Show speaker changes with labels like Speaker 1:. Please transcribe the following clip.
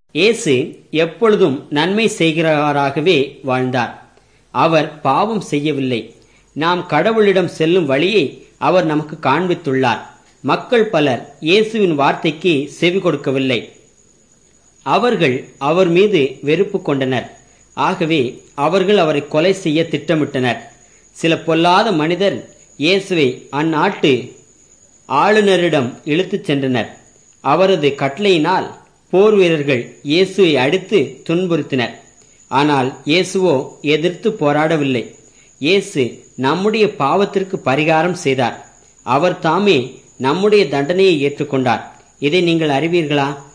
Speaker 1: இயேசு எப்பொழுதும் நன்மை செய்கிறவராகவே வாழ்ந்தார் அவர் பாவம் செய்யவில்லை நாம் கடவுளிடம் செல்லும் வழியை அவர் நமக்கு காண்பித்துள்ளார் மக்கள் பலர் இயேசுவின் வார்த்தைக்கு செவி கொடுக்கவில்லை அவர்கள் அவர் மீது வெறுப்பு கொண்டனர் ஆகவே அவர்கள் அவரை கொலை செய்ய திட்டமிட்டனர் சில பொல்லாத மனிதர் இயேசுவை அந்நாட்டு ஆளுநரிடம் இழுத்துச் சென்றனர் அவரது கட்டளையினால் போர் வீரர்கள் இயேசுவை அடித்து துன்புறுத்தினர் ஆனால் இயேசுவோ எதிர்த்து போராடவில்லை இயேசு நம்முடைய பாவத்திற்கு பரிகாரம் செய்தார் அவர் தாமே நம்முடைய தண்டனையை ஏற்றுக்கொண்டார் இதை நீங்கள் அறிவீர்களா